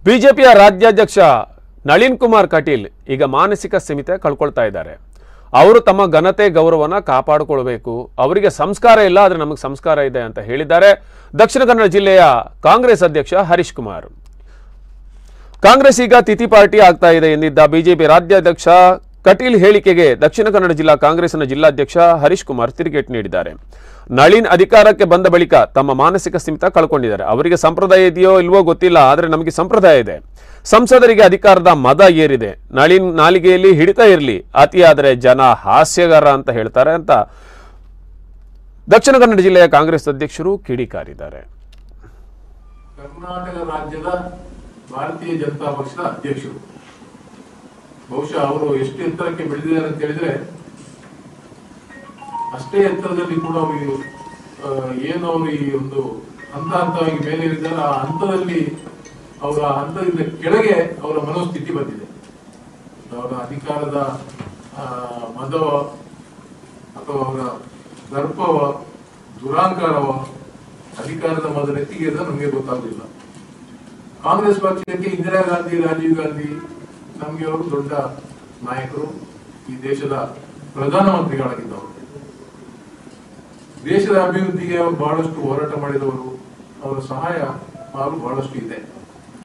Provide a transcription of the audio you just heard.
ಬಿಜೆಪಿಯ ರಾಜ್ಯಾಧ್ಯಕ್ಷ ನಳಿನ್ ಕುಮಾರ್ ಕಟೀಲ್ ಈಗ ಮಾನಸಿಕ ಸ್ಥಿಮಿತ ಕಳ್ಕೊಳ್ತಾ ಇದ್ದಾರೆ ಅವರು ತಮ್ಮ ಘನತೆ ಗೌರವನ ಕಾಪಾಡಿಕೊಳ್ಬೇಕು ಅವರಿಗೆ ಸಂಸ್ಕಾರ ಇಲ್ಲ ಆದರೆ ನಮಗೆ ಸಂಸ್ಕಾರ ಇದೆ ಅಂತ ಹೇಳಿದ್ದಾರೆ ದಕ್ಷಿಣ ಕನ್ನಡ ಜಿಲ್ಲೆಯ ಕಾಂಗ್ರೆಸ್ ಅಧ್ಯಕ್ಷ ಹರೀಶ್ ಕುಮಾರ್ ಕಾಂಗ್ರೆಸ್ ಈಗ ತಿಥಿ ಪಾರ್ಟಿ ಆಗ್ತಾ ಇದೆ ಎಂದಿದ್ದ ಬಿಜೆಪಿ ರಾಜ್ಯಾಧ್ಯಕ್ಷ ಕಟೀಲ್ ಹೇಳಿಕೆಗೆ ದಕ್ಷಿಣ ಕನ್ನಡ ಜಿಲ್ಲಾ ಕಾಂಗ್ರೆಸ್ನ ಜಿಲ್ಲಾಧ್ಯಕ್ಷ ಹರೀಶ್ ಕುಮಾರ್ ತಿರುಗೇಟು ನೀಡಿದ್ದಾರೆ ನಳಿನ್ ಅಧಿಕಾರಕ್ಕೆ ಬಂದ ಬಳಿಕ ತಮ್ಮ ಮಾನಸಿಕ ಸ್ಥಿಮಿತ ಕಳ್ಕೊಂಡಿದ್ದಾರೆ ಅವರಿಗೆ ಸಂಪ್ರದಾಯ ಇದೆಯೋ ಇಲ್ವೋ ಗೊತ್ತಿಲ್ಲ ಆದರೆ ನಮಗೆ ಸಂಪ್ರದಾಯ ಇದೆ ಸಂಸದರಿಗೆ ಅಧಿಕಾರದ ಮದ ಏರಿದೆ ನಳಿನ್ ನಾಲಿಗೆಯಲ್ಲಿ ಹಿಡಿತ ಇರಲಿ ಅತಿಯಾದರೆ ಜನ ಹಾಸ್ಯಗಾರ ಅಂತ ಹೇಳ್ತಾರೆ ಅಂತ ದಕ್ಷಿಣ ಕನ್ನಡ ಜಿಲ್ಲೆಯ ಕಾಂಗ್ರೆಸ್ ಅಧ್ಯಕ್ಷರು ಕಿಡಿಕಾರಿದ್ದಾರೆ ಕರ್ನಾಟಕ ರಾಜ್ಯದ ಭಾರತೀಯ ಜನತಾ ಪಕ್ಷದ ಅಧ್ಯಕ್ಷರು ಬಹುಶಃ ಅವರು ಎಷ್ಟು ಎತ್ತರಕ್ಕೆ ಬೆಳೆದಿದ್ದಾರೆ ಅಂತ ಹೇಳಿದ್ರೆ ಅಷ್ಟೇ ಎತ್ತರದಲ್ಲಿ ಕೂಡ ಅವರು ಆ, ಏನು ಅವರು ಈ ಒಂದು ಹಂತ ಹಂತವಾಗಿ ಮೇಲೆ ಇದ್ದಾರೆ ಆ ಹಂತದಲ್ಲಿ ಅವರ ಹಂತದಿಂದ ಕೆಳಗೆ ಅವರ ಮನೋಸ್ಥಿತಿ ಬಂದಿದೆ ಅವರ ಅಧಿಕಾರದ ಆ, ಮದವ ಅಥವಾ ಅವರ ದರ್ಪವ ದುರಾಂಕಾರವ ಅಧಿಕಾರದ ಮದ ನೆತ್ತಿಗೆ ನಮಗೆ ಗೊತ್ತಾಗಲಿಲ್ಲ ಕಾಂಗ್ರೆಸ್ ಪಕ್ಷಕ್ಕೆ ಇಂದಿರಾ ಗಾಂಧಿ ರಾಜೀವ್ ಗಾಂಧಿ ನಮಗೆ ಅವರು ದೊಡ್ಡ ನಾಯಕರು ಈ ದೇಶದ ಪ್ರಧಾನಮಂತ್ರಿಗಳಾಗಿದ್ದವರು ದೇಶದ ಅಭಿವೃದ್ಧಿಗೆ ಅವರು ಬಹಳಷ್ಟು ಹೋರಾಟ ಮಾಡಿದವರು ಅವರ ಸಹಾಯ ಪಾಲು ಬಹಳಷ್ಟು ಇದೆ